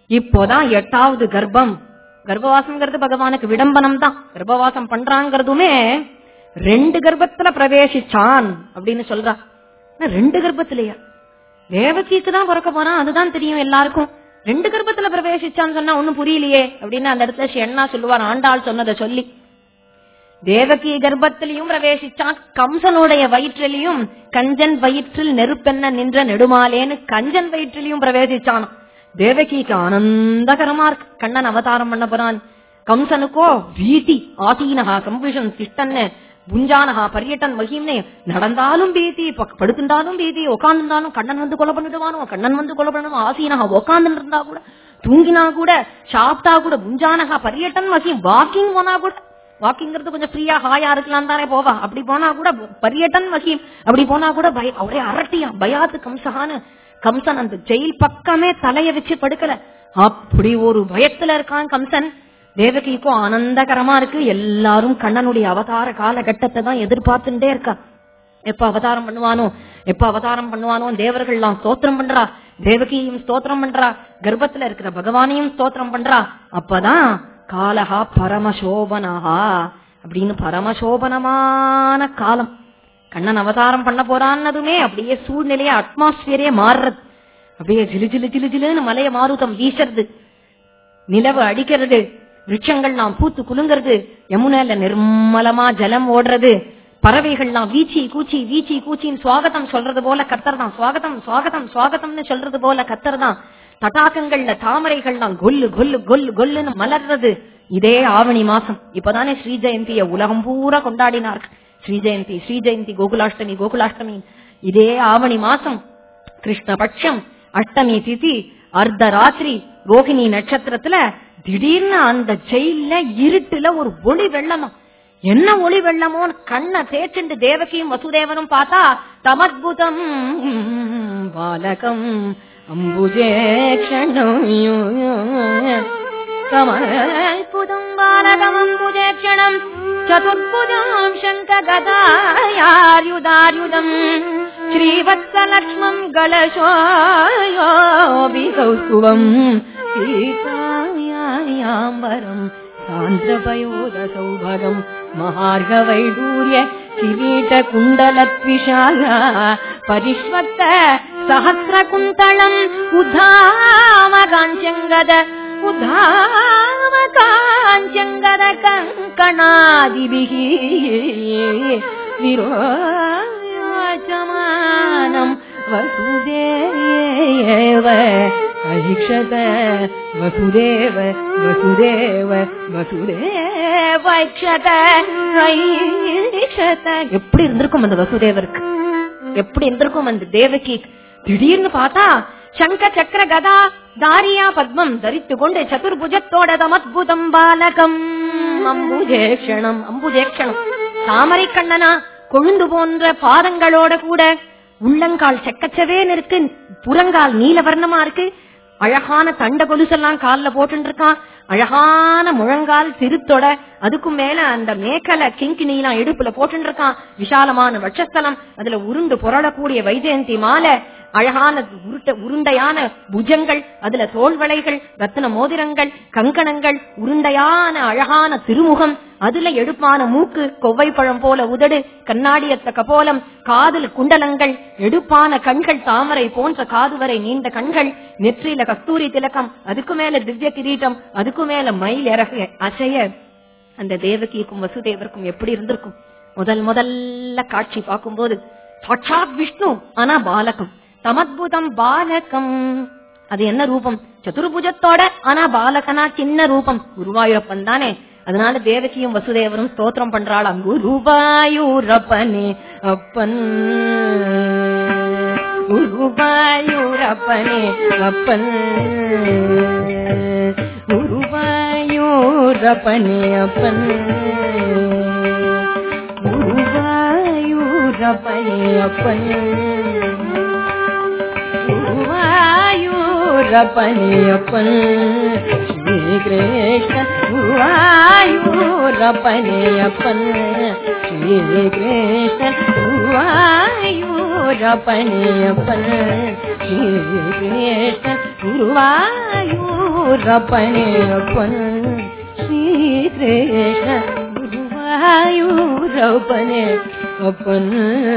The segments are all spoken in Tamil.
இப்போதான் எட்டாவது கர்ப்பம் கர்ப்பவாசம்ங்கிறது பகவானுக்கு விடம்பனம் தான் கர்ப்பவாசம் பண்றாங்கிறதுமே ரெண்டு கர்ப்பத்துல பிரவேசிச்சான் அப்படின்னு சொல்றா ஆனா ரெண்டு கர்ப்பத்திலேயா தேவகிக்கு தான் பிறக்க போறான் அதுதான் தெரியும் எல்லாருக்கும் ரெண்டு கர்ப்பத்துல பிரவேசிச்சான்னு சொன்னா ஒண்ணும் புரியலையே அப்படின்னு அந்த இடத்துல ஷென்னா சொல்லுவார் ஆண்டாள் சொன்னதை சொல்லி தேவகி கர்ப்பத்திலையும் பிரவேசிச்சான் கம்சனுடைய வயிற்றிலையும் கஞ்சன் வயிற்றில் நெருப்பென்ன நின்ற நெடுமாலேன்னு கஞ்சன் வயிற்றிலையும் பிரவேசிச்சான் தேவகிக்கு ஆனந்தகரமா இருக்கு கண்ணன் அவதாரம் பண்ண போறான் கம்சனுக்கோ பீதி ஆசீனஹா கம்புஷன் திஷ்டன்னு புஞ்சானஹா பரியட்டன் மகிம்னே நடந்தாலும் பீதி ப- படுத்திருந்தாலும் பீதி உட்கார்ந்திருந்தாலும் கண்ணன் வந்து கொலை பண்ணிடுவானோ கண்ணன் வந்து கொலை பண்ணிடுவான் ஆசீனஹா உட்கார்ந்து இருந்தா கூட தூங்கினா கூட சாப்பிட்டா கூட புஞ்சானஹா பரியட்டன் மகிம் வாக்கிங் போனா கூட வாக்கிங்கிறது கொஞ்சம் ஃப்ரீயா ஹாயா இருக்கலாம் தானே போவா அப்படி போனா கூட பரியட்டன் மகிம் அப்படி போனா கூட பய ஒரே அரட்டியா பயாத்து கம்சஹான்னு கம்சன் அந்த ஜெயில் பக்கமே தலைய வச்சு படுக்கல அப்படி ஒரு பயத்துல இருக்கான் கம்சன் தேவகிக்கும் ஆனந்தகரமா இருக்கு எல்லாரும் கண்ணனுடைய அவதார காலகட்டத்தை தான் எதிர்பார்த்துட்டே இருக்கா எப்ப அவதாரம் பண்ணுவானோ எப்ப அவதாரம் பண்ணுவானோ தேவர்கள்லாம் ஸ்தோத்திரம் பண்றா தேவகியும் ஸ்தோத்திரம் பண்றா கர்ப்பத்துல இருக்கிற பகவானையும் ஸ்தோத்திரம் பண்றா அப்பதான் காலஹா பரமசோபனஹா அப்படின்னு பரமசோபனமான காலம் கண்ணன் அவதாரம் பண்ண போறான்னதுமே அப்படியே சூழ்நிலைய அட்மாஸ்பியரே மாறுறது அப்படியே ஜிலு ஜிலு ஜிலு ஜிலுன்னு மலைய மாருதம் வீசுறது நிலவு அடிக்கிறது விருட்சங்கள்லாம் பூத்து குலுங்கிறது யமுனையில நிர்மலமா ஜலம் ஓடுறது பறவைகள்லாம் வீச்சி கூச்சி வீச்சி கூச்சின்னு சுவாகத்தம் சொல்றது போல கத்தர் தான் சுவாகத்தம் சுவாகத்தம் சுவாகத்தம்னு சொல்றது போல கத்தர் தான் தடாகங்கள்ல தாமரைகள்லாம் கொல்லு கொல்லு கொல்லு கொல்லுன்னு மலர்றது இதே ஆவணி மாசம் இப்பதானே ஸ்ரீ ஜெயந்திய உலகம் பூரா கொண்டாடினார் ஸ்ரீ ஜெயந்தி ஸ்ரீ ஜெயந்தி கோகுலாஷ்டமி கோகுலாஷ்டமி இதே ஆவணி மாசம் கிருஷ்ணபட்சம் அஷ்டமி திதி அர்த்த ராத்திரி ரோகிணி நட்சத்திரத்துல திடீர்னு அந்த ஜெயில இருட்டுல ஒரு ஒளி வெள்ளமா என்ன ஒளி வெள்ளமோ கண்ணை தேய்ச்சுண்டு தேவகியும் வசுதேவனும் பார்த்தா தமத்புதம் பாலகம் அம்புஜேக்ஷணம் தமத்புதம் பாலகம் அம்புஜேக்ஷணம் சதுர்புஜாம் சங்ககதாயார்யுதார்யுதம் ஸ்ரீவத்சலக்ஷ்மம் கலசோயோபிகௌஸ்துவம் சீதாயாம்பரம் சாந்திரபயோத சௌபகம் மகார்க வைடூரிய கிரீட குண்டலத்விஷால பரிஷ்வத்த சஹசிர குந்தளம் உதாம காஞ்சங்கத உதாம காஞ்சங்கத கங்கணாதிபிகி விரோச்சமானம் வசுதேவ ஐக்ஷத வசுதேவ வசுதேவ வசுதேவ ஐக்ஷத ஐக்ஷத எப்படி இருந்திருக்கும் அந்த வசுதேவருக்கு எப்படி இருந்திருக்கும் அந்த தேவகி திடீர்னு பார்த்தா சங்க சக்கர கதா தாரியா பத்மம் தரித்து கொண்டு சதுர்புஜத்தோட தமத்புதம் பாலகம் அம்புஜேக்ஷணம் அம்புஜேக்ஷணம் தாமரை கண்ணனா கொழுந்து போன்ற பாதங்களோட கூட உள்ளங்கால் செக்கச்சவேன்னு இருக்கு புறங்கால் நீலவர்ணமா இருக்கு அழகான தண்ட கொலுசெல்லாம் கால்ல போட்டு இருக்கான் அழகான முழங்கால் திருத்தொட அதுக்கும் மேல அந்த மேக்கலை கிங்கினிலாம் இடுப்புல போட்டு இருக்கான் விசாலமான வட்சஸ்தலம் அதுல உருண்டு புரளக்கூடிய வைஜெயந்தி மாலை அழகான உருட்ட உருண்டையான புஜங்கள் அதுல தோள்வளைகள் ரத்தின மோதிரங்கள் கங்கணங்கள் உருண்டையான அழகான திருமுகம் அதுல எடுப்பான மூக்கு கொவ்வை பழம் போல உதடு கண்ணாடியத்த கபோலம் காதில் குண்டலங்கள் எடுப்பான கண்கள் தாமரை போன்ற காது வரை நீண்ட கண்கள் நெற்றியில கஸ்தூரி திலக்கம் அதுக்கு மேல திவ்ய கிரீட்டம் அதுக்கு மேல மயில் இறகு அசைய அந்த தேவகிக்கும் வசுதேவருக்கும் எப்படி இருந்திருக்கும் முதல் முதல்ல காட்சி பார்க்கும்போது சாட்சாத் விஷ்ணு ஆனா பாலகம் தமத்புதம் பாலகம் அது என்ன ரூபம் சதுர்புஜத்தோட ஆனா பாலகனா சின்ன ரூபம் குருவாயூரப்பன் தானே அதனால தேவகியும் வசுதேவரும் ஸ்தோத்திரம் பண்றாளாம் குருவாயூரப்பனே அப்பன் குருவாயூரப்பனே அப்பன் குருவாயூரப்பனே அப்பன் குருவாயூரப்பனே அப்பன் குருவாயூரப்பனையப்பன் ஸ்ரீகிருஷ்ண குருவாயூரப்பனையப்பன் ஸ்ரீகிருஷ்ண குருவாயூரப்பனையப்பன் ஸ்ரீகிருஷ்ண குருவாயூரப்பனையப்பன் குருவாயூரப்பனே அப்பன் ஸ்ரீகிருஷ்ண குருவாயூரப்பனே அப்பன்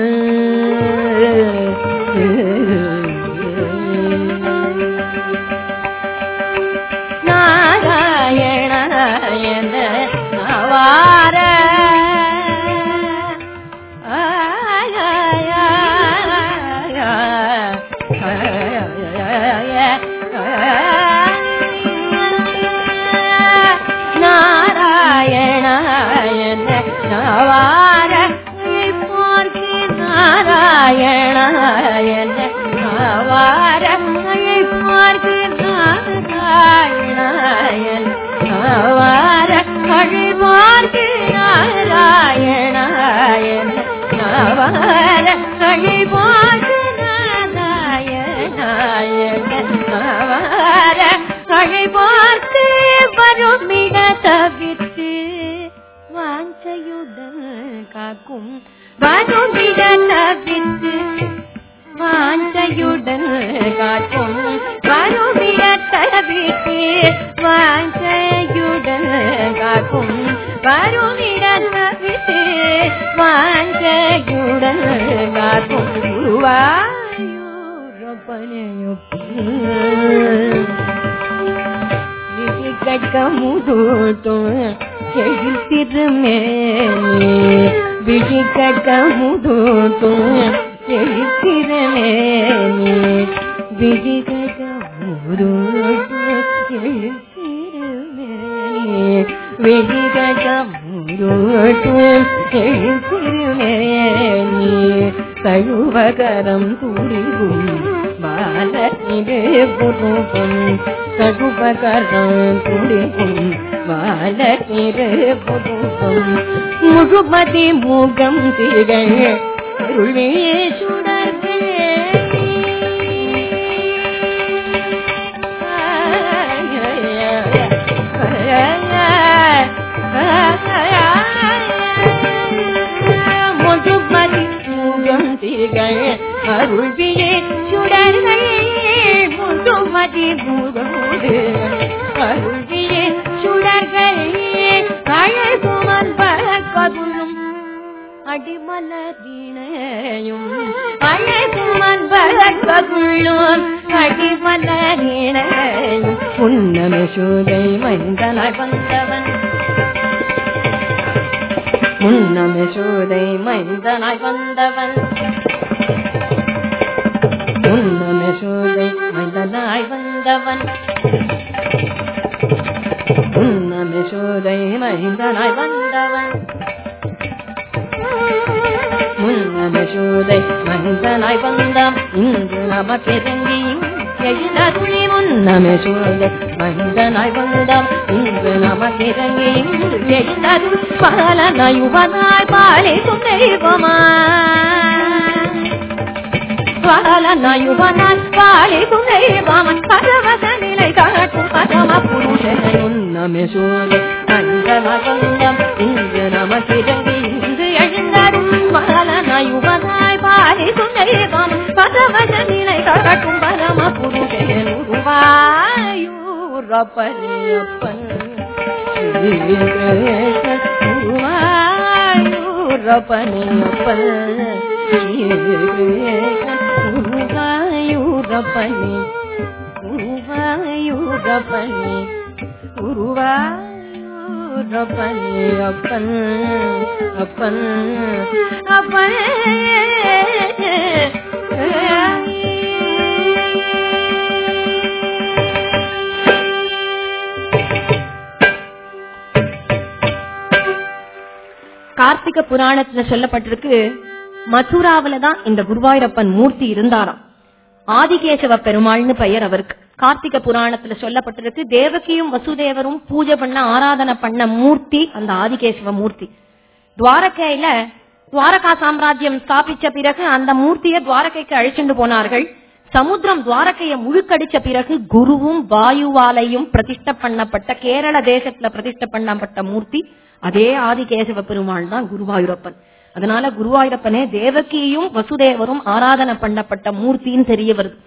நாராயண நவார நாராயண நவார பார்க்கு நாராயண நவார பார்க்கு நாராயண நவார கழிவார்க்கு நாராயண நவார கழிவார்க்கு நாராயண நவார கழிவார்க்கு வருமிட தவிர்த்து வாஞ்சையுடன் காக்கும் வருமிட தவிர்த்து வாஞ்சையுடன் காக்கும் வருமிட தவிர்த்து வாஞ்சையுடன் காக்கும் வருமிட தவிர்த்து வாஞ்சையுடன் காக்கும் கட்டமுதும் எழுத்திருமேனி விழி கட்டமுதும் எழுத்திருமேனி விழி கட்டமுதும் எழுத்திருமேனி விழி கட்டமுதும் எழுத்திருமேனி தழுவகரம் துடிகும் பாலத்திலே புதுகும் தகுபகரம் துடிகும் பாலத்திலே புதுகும் முழுமதி முகம் திகழ் அருளே சுடர்வே முழுமதி முகம் திகழ் அருள்வியே சுடர்கள் முழுமதி முகமோடு அருள்வியே சுடர்கள் அழகுமன் பகலும் அடிமலரிணையும் அழகுமன் பகலும் அடிமலரிணையும் உன்னம சூதை மைந்தனாய் வந்தவன் முன்னம சூதை மைந்தனாய் வந்தவன் முன்னம சூதை மைந்தனாய் வந்தவன் முன்னம சூதை மைந்தனாய் வந்தவன் முன்னம சூதை மைந்தனாய் வந்தாம் இன்று நமக்கிறங்கி எழுதருளி முன்னம சூதை மைந்தனாய் வந்தாம் இன்று நமக்கிறங்கி எழுதருள் பாலனயுவனாய் பாலிக்கும் தெய்வமா பாலனயுவனாய் பாலிக்கும் தெய்வமன் பரவச நிலை காட்டும் பரம புருஷனை உன்னமே சூழலை அந்தமகந்தம் இன்று நமக்கிறங்கி இன்று எழுந்தாரும் பாலனயுவனாய் பாலிக்கும் தெய்வம் பரவச நிலை காட்டும் பரம புருஷன் உருவாயூரப்பன் உருவாயூரப்பனே உருவாயூரப்பனே உருவாயூரப்பனே அப்பன் அப்பன் அப்பன் கார்த்திக புராணத்துல சொல்லப்பட்டிருக்கு மதுராவில தான் இந்த குருவாயூரப்பன் மூர்த்தி இருந்தாராம் ஆதிகேசவ பெருமாள்னு பெயர் அவருக்கு கார்த்திக புராணத்துல சொல்லப்பட்டிருக்கு தேவகியும் வசுதேவரும் பூஜை பண்ண ஆராதனை பண்ண மூர்த்தி அந்த ஆதிகேசவ மூர்த்தி துவாரகையில துவாரகா சாம்ராஜ்யம் ஸ்தாபிச்ச பிறகு அந்த மூர்த்தியை துவாரகைக்கு அழிச்சுண்டு போனார்கள் சமுத்திரம் துவாரகையை முழுக்கடிச்ச பிறகு குருவும் வாயுவாலையும் பிரதிஷ்ட பண்ணப்பட்ட கேரள தேசத்துல பிரதிஷ்ட பண்ணப்பட்ட மூர்த்தி அதே ஆதிகேசவ பெருமாள் தான் குருவாயூரப்பன் அதனால குருவாயூரப்பனே தேவகியும் வசுதேவரும் ஆராதனை பண்ணப்பட்ட மூர்த்தின்னு தெரிய வருது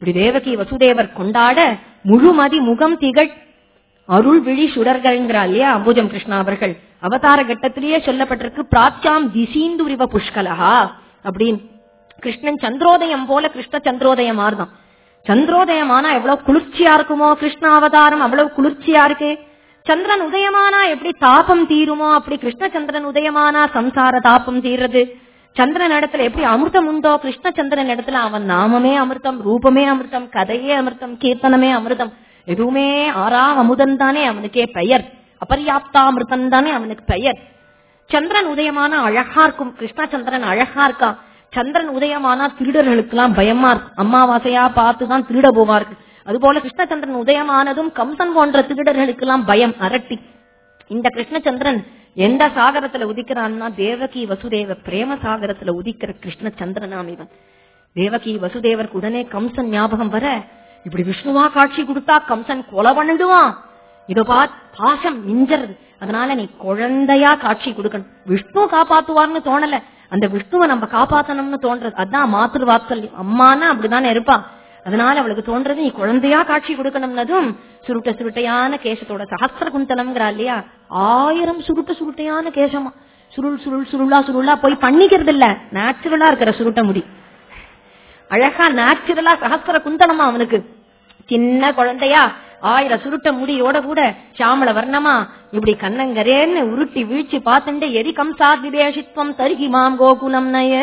இப்படி தேவகி வசுதேவர் கொண்டாட முழுமதி முகம் திகழ் அருள் விழி சுடர்கள்ங்கிறா இல்லையா அம்புஜம் கிருஷ்ணா அவர்கள் அவதார கட்டத்திலேயே சொல்லப்பட்டிருக்கு பிராச்சாம் திசீந்துரிவ புஷ்கலஹா அப்படின்னு கிருஷ்ணன் சந்திரோதயம் போல கிருஷ்ண சந்திரோதயம் ஆறுதான் சந்திரோதயம் ஆனா எவ்வளவு குளிர்ச்சியா இருக்குமோ கிருஷ்ண அவதாரம் அவ்வளவு குளிர்ச்சியா இருக்கு சந்திரன் உதயமானா எப்படி தாபம் தீருமோ அப்படி கிருஷ்ண சந்திரன் உதயமானா சம்சார தாபம் தீர்றது சந்திரன் இடத்துல எப்படி அமிர்தம் உண்டோ கிருஷ்ண சந்திரன் இடத்துல அவன் நாமமே அமிர்தம் ரூபமே அமிர்தம் கதையே அமிர்தம் கீர்த்தனமே அமிர்தம் எதுவுமே ஆறாம் அமுதன் தானே அவனுக்கே பெயர் அபர்யாப்தாமிருதம் தானே அவனுக்கு பெயர் சந்திரன் உதயமான அழகா இருக்கும் கிருஷ்ண சந்திரன் அழகா இருக்கான் சந்திரன் உதயமானா திருடர்களுக்கெல்லாம் பயமா இருக்கும் அமாவாசையா பார்த்துதான் திருட போவார்கள் அதுபோல கிருஷ்ணச்சந்திரன் உதயமானதும் கம்சன் போன்ற திருடர்களுக்கெல்லாம் பயம் அரட்டி இந்த கிருஷ்ணச்சந்திரன் எந்த சாகரத்துல உதிக்கிறான்னா தேவகி வசுதேவ பிரேம சாகரத்துல உதிக்கிற கிருஷ்ணச்சந்திரனாம் இவன் தேவகி வசுதேவருக்கு உடனே கம்சன் ஞாபகம் வர இப்படி விஷ்ணுவா காட்சி கொடுத்தா கம்சன் கொலை பண்ணிடுவான் இதோ பாத் பாசம் மிஞ்சறது அதனால நீ குழந்தையா காட்சி கொடுக்கணும் விஷ்ணு காப்பாத்துவார்னு தோணல அந்த விஷ்ணுவை நம்ம காப்பாத்தணும்னு தோன்றது அதான் மாத்திரு வாத்சல்யம் அம்மானா அப்படிதானே இருப்பான் அதனால அவளுக்கு தோன்றது நீ குழந்தையா காட்சி கொடுக்கணும்னதும் சுருட்ட சுருட்டையான கேசத்தோட சஹஸ்ர குந்தலம்ங்கிறா இல்லையா ஆயிரம் சுருட்ட சுருட்டையான கேசமா சுருள் சுருள் சுருளா சுருளா போய் பண்ணிக்கிறது இல்ல நேச்சுரலா இருக்கிற சுருட்ட முடி அழகா நேச்சுரலா சஹஸ்ர குந்தலமா அவனுக்கு சின்ன குழந்தையா ஆயிரம் சுருட்ட முடியோட கூட சாமள வர்ணமா இப்படி கண்ணங்கரேன்னு உருட்டி வீழ்ச்சி பார்த்துட்டு எரி கம்சா விவேஷித்வம் தருகி மாம் கோகுலம் நய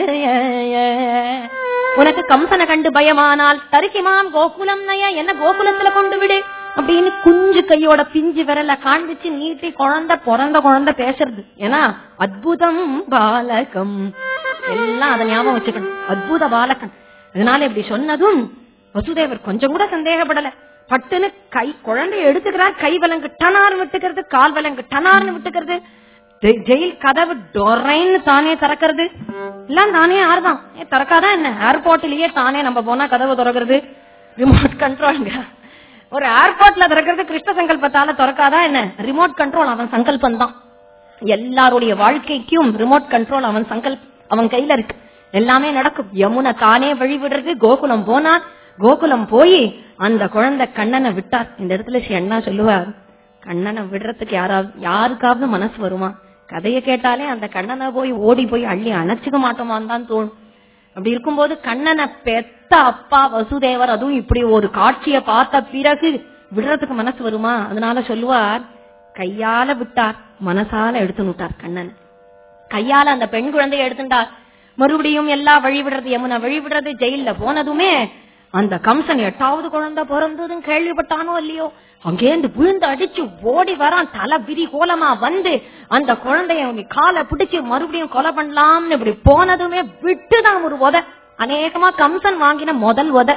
உனக்கு கம்சனை கண்டு பயமானால் தருகி மாம் கோகுலம் நய என்ன கோகுலத்துல கொண்டு விடு அப்படின்னு குஞ்சு கையோட பிஞ்சு விரல காண்பிச்சு நீட்டி குழந்தை பிறந்த குழந்தை பேசுறது ஏன்னா அத்புதம் பாலகம் எல்லாம் அதை ஞாபகம் வச்சுக்கணும் அத்புத பாலகன் அதனால இப்படி சொன்னதும் வசுதேவர் கொஞ்சம் கூட சந்தேகப்படல பட்டுன்னு கை குழந்தைய எடுத்துக்கிறார் கை விலங்கு டனார்னு விட்டுக்கிறது கால் விலங்கு டனார்னு விட்டுக்கிறது ஜெ- ஜெயில் கதவு டொரைன்னு தானே திறக்கிறது எல்லாம் தானே ஆறுதான் ஏ திறக்காதான் என்ன ஏர்போர்ட்லயே தானே நம்ம போனா கதவு திறக்கிறது ரிமோட் கண்ட்ரோல்ங்க ஒரு ஏர்போர்ட்ல திறக்கிறது கிருஷ்ண சங்கல்பத்தால திறக்காதான் என்ன ரிமோட் கண்ட்ரோல் அவன் சங்கல்பம் தான் எல்லாருடைய வாழ்க்கைக்கும் ரிமோட் கண்ட்ரோல் அவன் சங்கல்ப் அவன் கையில இருக்கு எல்லாமே நடக்கும் யமுனை தானே வழிவிடுறது கோகுலம் போனா கோகுலம் போய் அந்த குழந்தை கண்ணனை விட்டார் இந்த இடத்துல ஸ்ரீ அண்ணா சொல்லுவார் கண்ணனை விடுறதுக்கு யாராவது யாருக்காவது மனசு வருமா கதையை கேட்டாலே அந்த கண்ணனை போய் ஓடி போய் அள்ளி அணைச்சுக்க மாட்டோமான்னு தான் தோணும் அப்படி இருக்கும்போது கண்ணனை பெத்த அப்பா வசுதேவர் அதுவும் இப்படி ஒரு காட்சியை பார்த்த பிறகு விடுறதுக்கு மனசு வருமா அதனால சொல்லுவார் கையால விட்டார் மனசால எடுத்து விட்டார் கண்ணன் கையால அந்த பெண் குழந்தையை எடுத்துட்டார் மறுபடியும் எல்லா வழி விடுறது யமுனா வழி விடுறது ஜெயில போனதுமே அந்த கம்சன் எட்டாவது குழந்தை பிறந்ததும் கேள்விப்பட்டானோ இல்லையோ அங்கேந்து விழுந்து அடிச்சு ஓடி வரான் தலை விரி கோலமா வந்து அந்த குழந்தைய அவங்க காலை பிடிச்சு மறுபடியும் கொலை பண்ணலாம்னு இப்படி போனதுமே விட்டுதான் ஒரு உத அநேகமா கம்சன் வாங்கின முதல் உத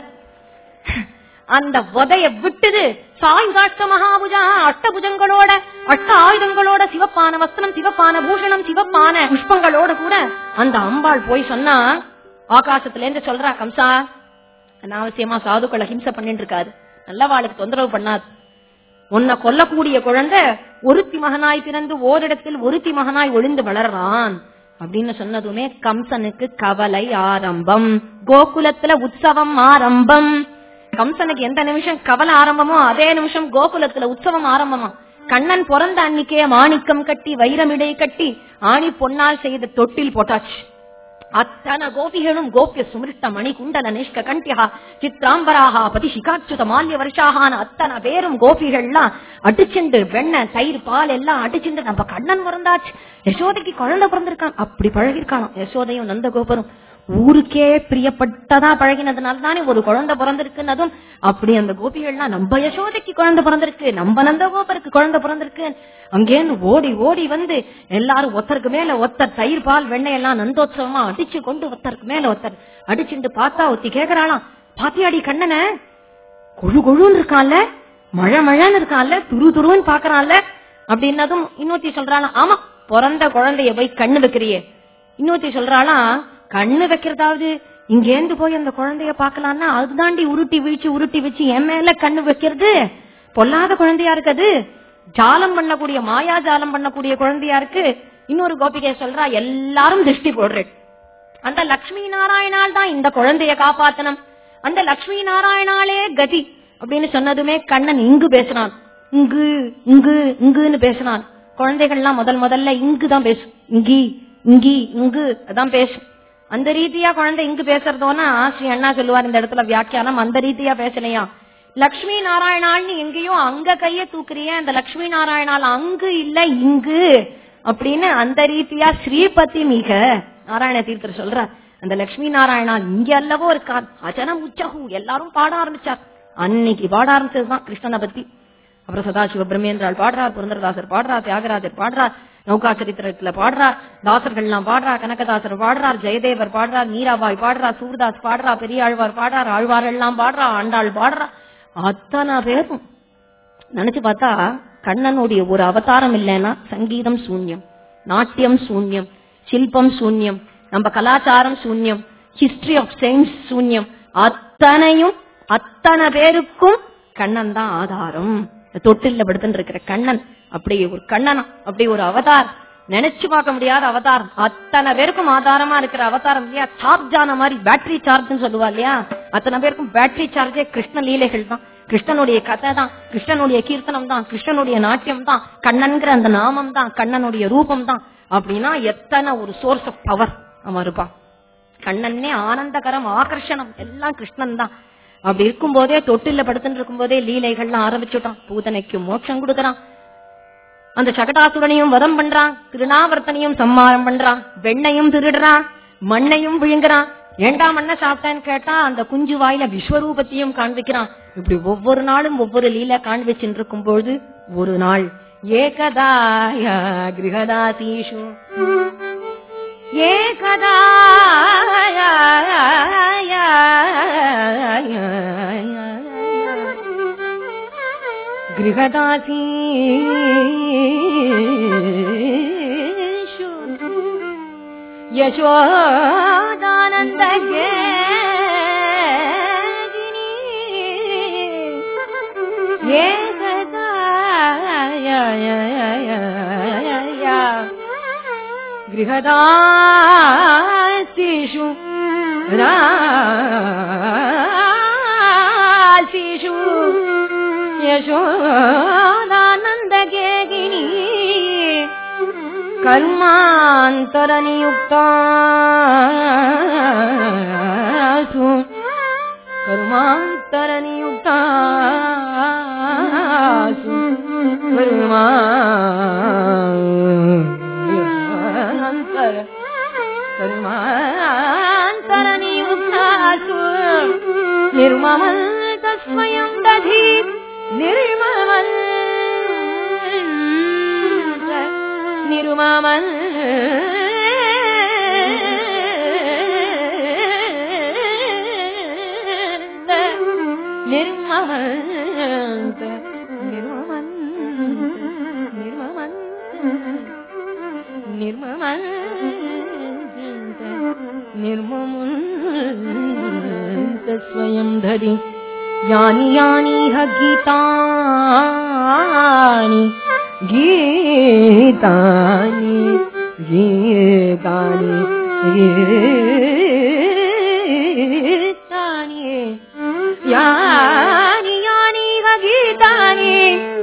அந்த உதைய விட்டுது சாயுதாஷ்ட மகாபுஜா அஷ்டபுஜங்களோட அஷ்ட ஆயுதங்களோட சிவப்பான வஸ்திரம் சிவப்பான பூஷணம் சிவப்பான புஷ்பங்களோட கூட அந்த அம்பாள் போய் சொன்னா ஆகாசத்துல இருந்து சொல்றா கம்சா அனாவசியமா சாதுக்களை ஹிம்சை பண்ணிட்டு இருக்காது நல்லவாளுக்கு தொந்தரவு பண்ணாது உன்னை கொல்லக்கூடிய குழந்தை ஒருத்தி மகனாய் பிறந்து ஓரிடத்தில் ஒருத்தி மகனாய் ஒளிந்து வளர்றான் அப்படின்னு சொன்னதுமே கம்சனுக்கு கவலை ஆரம்பம் கோகுலத்துல உற்சவம் ஆரம்பம் கம்சனுக்கு எந்த நிமிஷம் கவலை ஆரம்பமோ அதே நிமிஷம் கோகுலத்துல உற்சவம் ஆரம்பமா கண்ணன் பிறந்த அன்னைக்கே மாணிக்கம் கட்டி வைரமிடை கட்டி ஆணி பொன்னால் செய்த தொட்டில் போட்டாச்சு அத்தனை கோபிகளும் கோபிய சுமிருஷ்ட மணி குண்டல நிஷ்க கண்டியா சித்ராம்பராகா பதி சிகாச்சுத மால்ய வருஷாகான அத்தனை பேரும் கோபிகள்லாம் அடிச்சுண்டு வெண்ணெய் தயிர் பால் எல்லாம் அடிச்சுண்டு நம்ம கண்ணன் பிறந்தாச்சு யசோதைக்கு குழந்தை பிறந்திருக்கான் அப்படி பழகிருக்கானாம் யசோதையும் நந்த கோபுரம் ஊருக்கே பிரியப்பட்டதா பழகினதுனால தானே ஒரு குழந்தை பிறந்திருக்குன்னதும் அப்படி அந்த கோபிகள்லாம் நம்ம யசோதைக்கு குழந்தை பிறந்திருக்கு நம்ம நந்த கோபருக்கு குழந்தை பிறந்திருக்கு அங்கேருந்து ஓடி ஓடி வந்து எல்லாரும் ஒருத்தருக்கு மேல ஒருத்தர் தயிர் பால் வெண்ணெய் எல்லாம் நந்தோத்சவமா அடிச்சு கொண்டு ஒருத்தருக்கு மேல ஒருத்தர் அடிச்சுட்டு பார்த்தா ஒருத்தி கேக்குறாளாம் பாத்தியாடி கண்ணன கொழு கொழுன்னு இருக்கான்ல மழை மழைன்னு இருக்கான்ல துரு துருன்னு பாக்குறான்ல அப்படின்னதும் இன்னொருத்தி சொல்றாளாம் ஆமா பிறந்த குழந்தைய போய் கண்ணு வைக்கிறியே இன்னொருத்தி சொல்றாளாம் கண்ணு வைக்கிறதாவது இங்கேந்து போய் அந்த குழந்தைய பாக்கலாம்னா அதுதாண்டி உருட்டி வீழ்ச்சி உருட்டி வச்சு என் மேல கண்ணு வைக்கிறது பொல்லாத குழந்தையா இருக்குது ஜாலம் பண்ணக்கூடிய மாயா ஜாலம் பண்ணக்கூடிய குழந்தையா இருக்கு இன்னொரு கோபிகை சொல்றா எல்லாரும் திருஷ்டி போடுறேன் அந்த லக்ஷ்மி நாராயணால் தான் இந்த குழந்தைய காப்பாத்தணும் அந்த லக்ஷ்மி நாராயணாலே கதி அப்படின்னு சொன்னதுமே கண்ணன் இங்கு பேசினான் இங்கு இங்கு இங்குன்னு பேசினான் குழந்தைகள்லாம் முதல் முதல்ல இங்கு தான் பேசும் இங்கி இங்கி இங்கு அதான் பேசும் அந்த ரீதியா குழந்தை இங்கு பேசுறதோனா ஸ்ரீ அண்ணா சொல்லுவார் இந்த இடத்துல வியாக்கியானம் அந்த ரீதியா பேசலையா லக்ஷ்மி நாராயணாள்னு எங்கேயோ அங்க கைய தூக்குறிய அந்த லக்ஷ்மி நாராயணால் அங்கு இல்ல இங்கு அப்படின்னு அந்த ரீதியா ஸ்ரீபதி மிக நாராயண தீர்த்தர் சொல்ற அந்த லக்ஷ்மி நாராயணால் இங்க அல்லவோ இருக்கா அஜனம் உச்சகு எல்லாரும் பாட ஆரம்பிச்சார் அன்னைக்கு பாட ஆரம்பிச்சதுதான் கிருஷ்ணனை பத்தி அப்புறம் சதாசிவ பிரம்மேந்திரால் பாடுறார் புரந்தரதாசர் பாடுறார் தியாகராஜர் பாடுறார் நௌகா சரித்திரத்துல பாடுறார் தாசர்கள்லாம் பாடுறார் கனகதாசர் பாடுறார் ஜெயதேவர் பாடுறார் மீராபாய் பாடுறார் சூர்தாஸ் பாடுறா பெரியாழ்வார் பாடுறார் ஆழ்வார் எல்லாம் பாடுறா ஆண்டாள் பாடுறா அத்தனை பேரும் நினைச்சு பார்த்தா கண்ணனுடைய ஒரு அவதாரம் இல்லைன்னா சங்கீதம் சூன்யம் நாட்டியம் சூன்யம் சில்பம் சூன்யம் நம்ம கலாச்சாரம் சூன்யம் ஹிஸ்டரி ஆஃப் சயின்ஸ் சூன்யம் அத்தனையும் அத்தனை பேருக்கும் கண்ணன் தான் ஆதாரம் தொட்டில்ல படுத்துட்டு இருக்கிற கண்ணன் அப்படி ஒரு கண்ணனா அப்படி ஒரு அவதார் நினைச்சு பார்க்க முடியாத அவதாரம் அத்தனை பேருக்கும் ஆதாரமா இருக்கிற அவதாரம் இல்லையா சார்ஜ் ஆன மாதிரி பேட்டரி சார்ஜ்னு சொல்லுவா இல்லையா அத்தனை பேருக்கும் பேட்டரி சார்ஜே கிருஷ்ண லீலைகள் தான் கிருஷ்ணனுடைய கதை தான் கிருஷ்ணனுடைய கீர்த்தனம் தான் கிருஷ்ணனுடைய நாட்டியம் தான் கண்ணன்கிற அந்த நாமம் தான் கண்ணனுடைய ரூபம் தான் அப்படின்னா எத்தனை ஒரு சோர்ஸ் ஆஃப் பவர் அவன் இருப்பான் கண்ணன்னே ஆனந்தகரம் ஆகர்ஷணம் எல்லாம் கிருஷ்ணன் தான் அப்படி இருக்கும் போதே தொட்டில படுத்துட்டு இருக்கும் போதே லீலைகள்லாம் ஆரம்பிச்சுட்டான் பூதனைக்கு மோட்சம் கொடுக்கறான் அந்த சகடாசுரனையும் வதம் பண்றான் திருநாவர்த்தனையும் சம்மாரம் பண்றான் வெண்ணையும் திருடுறான் மண்ணையும் விழுங்குறான் ஏண்டா மண்ணை சாப்பிட்டேன்னு கேட்டா அந்த குஞ்சு வாயில விஸ்வரூபத்தையும் காண்பிக்கிறான் இப்படி ஒவ்வொரு நாளும் ஒவ்வொரு லீல காண்பிச்சுட்டு இருக்கும் பொழுது ஒரு நாள் ஏகதாய கிரகதாசீஷு गृहदासीषु यशोदानन्दगे गृहदासीषु राशिषु यशोदानन्दगेगिनी कर्मान्तरनियुक्तासु कर्मान्तरनियुक्तासु कर्मान्तර कर्मान्तरनियुक्तासु निर्ममल् तस्मयं दधि निर्ममल् निर्ममल् निर्ममन्त निर्ममन् निर्ममन् निर्ममन् निर्ममुन्त स्वयं धरि यानि यानिह गीतानि गीतानि गीतानि गीतानि यानि यानिह गीतानि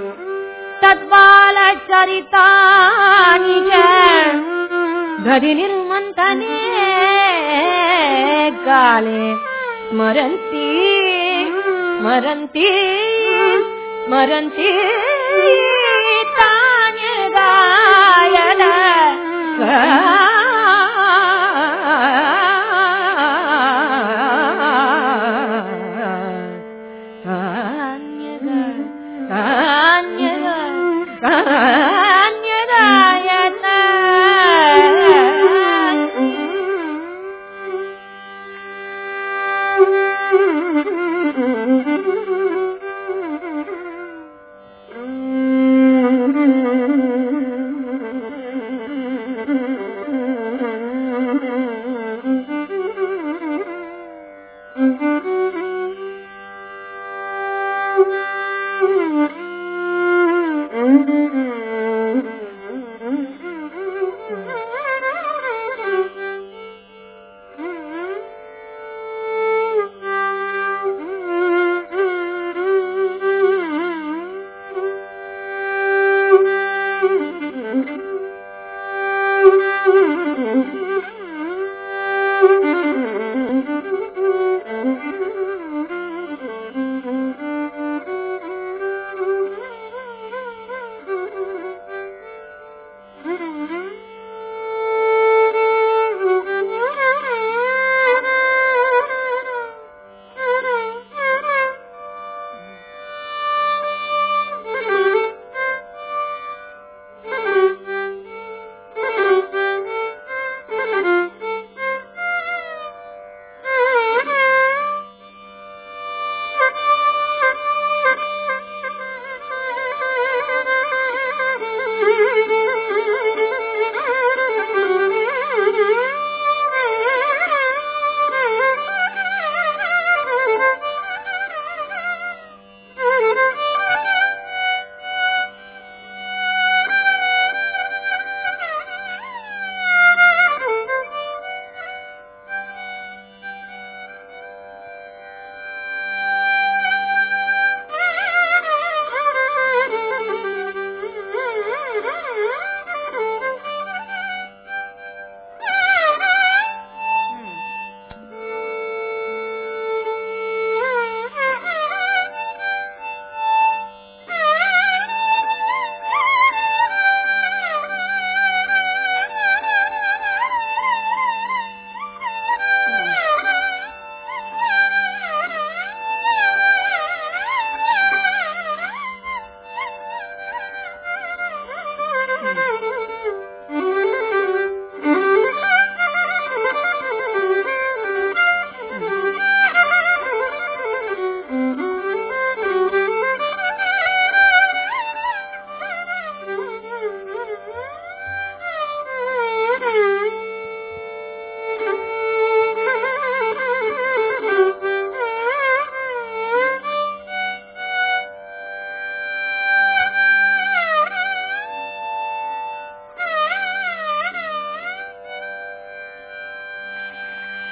तद्बालचरितानि च धरि निर्मन्तने काले स्मरन्ति स्मरन्ति स्मरन्ति तान्यगायन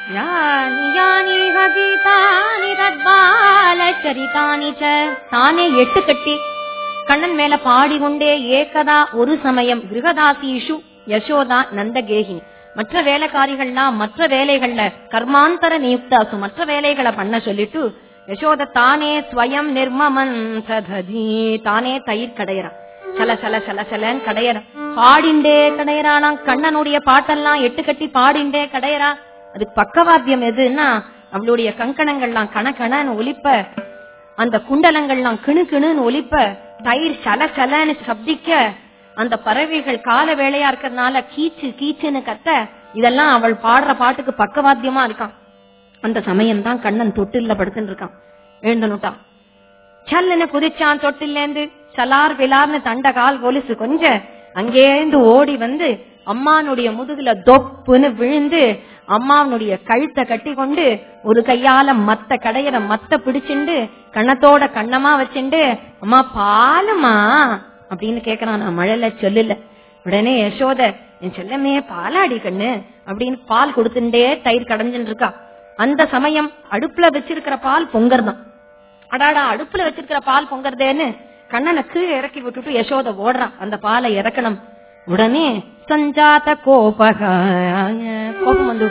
யானி யானிஹ கீதானி தத்பால சரிதானி ச தானே எட்டு கட்டி கண்ணன் மேல பாடிக்கொண்டே ஏகதா ஒரு சமயம் கிரகதாசீஷு யசோதா நந்தகேகி மற்ற வேலைக்காரிகள்லாம் மற்ற வேலைகள்ல கர்மாந்தர நியுக்தாசு மற்ற வேலைகளை பண்ண சொல்லிட்டு யசோத தானே ஸ்வயம் நிர்மமன் சததி தானே தயிர் கடையறான் சல சல சல சலன்னு கடையறான் பாடிண்டே கடையறானாம் கண்ணனுடைய பாட்டெல்லாம் எட்டு கட்டி பாடிண்டே கடையறா அதுக்கு பக்கவாத்தியம் எதுன்னா அவளுடைய கங்கணங்கள்லாம் கணக்கணன்னு ஒலிப்ப அந்த குண்டலங்கள்லாம் கிணு கிணுன்னு ஒலிப்ப தயிர் சல சலன்னு சப்திக்க அந்த பறவைகள் கால வேலையா இருக்கிறதுனால கீச்சு கீச்சுன்னு கத்த இதெல்லாம் அவள் பாடுற பாட்டுக்கு பக்கவாத்தியமா இருக்கான் அந்த சமயம் தான் கண்ணன் தொட்டில்ல படுத்துட்டு இருக்கான் எழுந்தனுட்டான் சல்லுன்னு குதிச்சான் தொட்டிலேந்து சலார் விலார்னு தண்ட கால் கொலுசு கொஞ்ச அங்கேருந்து ஓடி வந்து அம்மானுடைய முதுகுல தொப்புன்னு விழுந்து அம்மாவனுடைய கழுத்தை கட்டி கொண்டு ஒரு கையால மத்த கடையிற மத்த பிடிச்சுண்டு கண்ணத்தோட கண்ணமா வச்சுண்டு அம்மா பாலுமா அப்படின்னு கேக்குறான் நான் மழையில சொல்லல உடனே யசோத என் செல்லமே பாலாடி கண்ணு அப்படின்னு பால் கொடுத்துட்டே தயிர் கடைஞ்சுட்டு இருக்கா அந்த சமயம் அடுப்புல வச்சிருக்கிற பால் பொங்கர்தான் அடாடா அடுப்புல வச்சிருக்கிற பால் பொங்கறதேன்னு கண்ணனை கீழே இறக்கி விட்டுட்டு யசோத ஓடுறான் அந்த பாலை இறக்கணும் உடனே சஞ்சாத கோபக கோபம் வந்து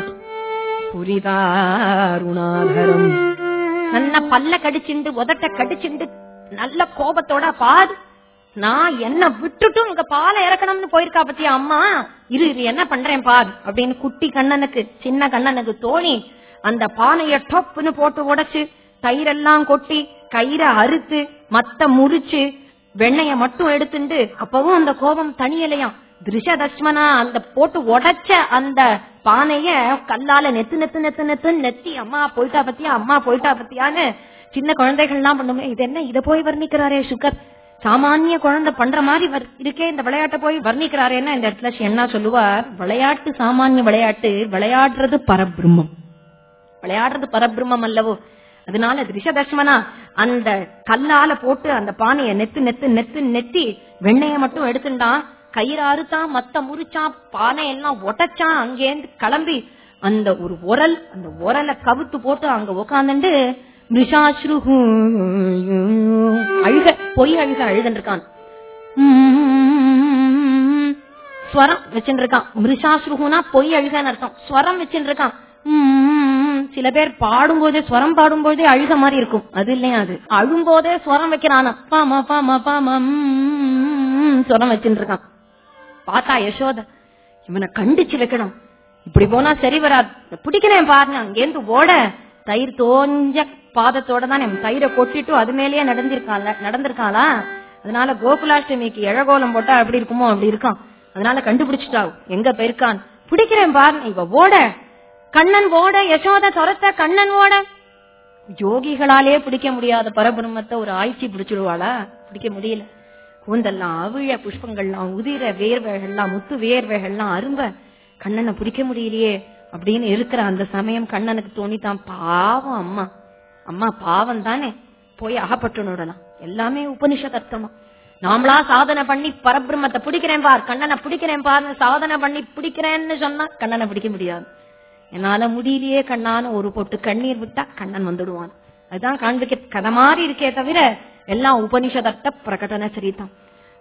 புரிதாருணாதரம் நல்ல பல்ல கடிச்சுண்டு உதட்ட கடிச்சுண்டு நல்ல கோபத்தோட பாது நான் என்ன விட்டுட்டும் இங்க பாலை இறக்கணும்னு போயிருக்கா பத்தியா அம்மா இரு இரு என்ன பண்றேன் பார் அப்படின்னு குட்டி கண்ணனுக்கு சின்ன கண்ணனுக்கு தோணி அந்த பானைய டொப்புன்னு போட்டு உடைச்சு தயிரெல்லாம் கொட்டி கயிறை அறுத்து மத்த முறிச்சு வெண்ணைய மட்டும் எடுத்துண்டு அப்பவும் அந்த கோபம் தனியலையாம் திருஷதஷ்மனா அந்த போட்டு உடைச்ச அந்த பானைய கல்லால நெத்து நெத்து நெத்து நெத்து நெத்தி அம்மா போயிட்டா பத்தியா அம்மா போயிட்டா பத்தியான்னு சின்ன குழந்தைகள்லாம் பண்ணுங்க இது என்ன இத போய் வர்ணிக்கிறாரே சுகர் சாமானிய குழந்தை பண்ற மாதிரி வர்- இருக்கே இந்த விளையாட்டை போய் வர்ணிக்கிறாரேன்னா இந்த இடத்துல என்ன சொல்லுவார் விளையாட்டு சாமானிய விளையாட்டு விளையாடுறது பரபிரம்மம் விளையாடுறது பரபிரம்மம் அல்லவோ அதனால திருஷதஷ்மனா அந்த கல்லால போட்டு அந்த பானைய நெத்து நெத்து நெத்து நெத்தி வெண்ணைய மட்டும் எடுத்துட்டான் கயிறு அறுத்தான் மத்த முறிச்சான் பானை எல்லாம் உடைச்சான் அங்கேருந்து கிளம்பி அந்த ஒரு உரல் அந்த உரலை கவுத்து போட்டு அங்க உக்காந்துட்டு மிருஷாஸ்ருஹு அழுக பொய் அழுக அழுதுன்னு இருக்கான் உம் ஸ்வரம் வச்சுட்டு இருக்கான் மிருஷாஸ்ருகுனா பொய் அழுகன்னு அர்த்தம் ஸ்வரம் வச்சுட்டு இருக்கான் உம் சில பேர் பாடும்போதே ஸ்வரம் பாடும்போதே அழுக மாதிரி இருக்கும் அது இல்லையா அது அழும்போதே ஸ்வரம் வைக்கிறானா பாமா பாமா பாமா உம் ஸ்வரம் வச்சுட்டு இருக்கான் பார்த்தா யசோத இவனை கண்டிச்சு வைக்கணும் இப்படி போனா சரி வராது பிடிக்கிறேன் பாருங்க அங்கேருந்து ஓட தயிர் தோஞ்ச பாதத்தோட தான் என் தயிரை கொட்டிட்டு அது மேலேயே நடந்திருக்கால நடந்திருக்காளா அதனால கோகுலாஷ்டமிக்கு எழகோலம் போட்டா எப்படி இருக்குமோ அப்படி இருக்கான் அதனால கண்டுபிடிச்சிட்டா எங்க போயிருக்கான் பிடிக்கிறேன் பாருங்க இவ ஓட கண்ணன் ஓட யசோத துரத்த கண்ணன் ஓட யோகிகளாலே பிடிக்க முடியாத பரபிரம்மத்தை ஒரு ஆய்ச்சி பிடிச்சிடுவாளா பிடிக்க முடியல கூந்தெல்லாம் அவிழ புஷ்பங்கள்லாம் உதிர வேர்வைகள்லாம் முத்து வேர்வைகள்லாம் அரும்ப கண்ணனை பிடிக்க முடியலையே அப்படின்னு இருக்கிற அந்த சமயம் கண்ணனுக்கு தோணித்தான் பாவம் அம்மா அம்மா பாவம் தானே போய் அகப்பட்டுனுடலாம் எல்லாமே உபனிஷத் அர்த்தமா நாமளா சாதனை பண்ணி பரபிரம்மத்தை பிடிக்கிறேன் பார் கண்ணனை பிடிக்கிறேன் பாருன்னு சாதனை பண்ணி பிடிக்கிறேன்னு சொன்னா கண்ணனை பிடிக்க முடியாது என்னால முடியலையே கண்ணான்னு ஒரு பொட்டு கண்ணீர் விட்டா கண்ணன் வந்துடுவான் அதுதான் காண்பிக்க கதை மாதிரி இருக்கே தவிர எல்லாம் உபனிஷதர்த்த பிரகடன சரிதான்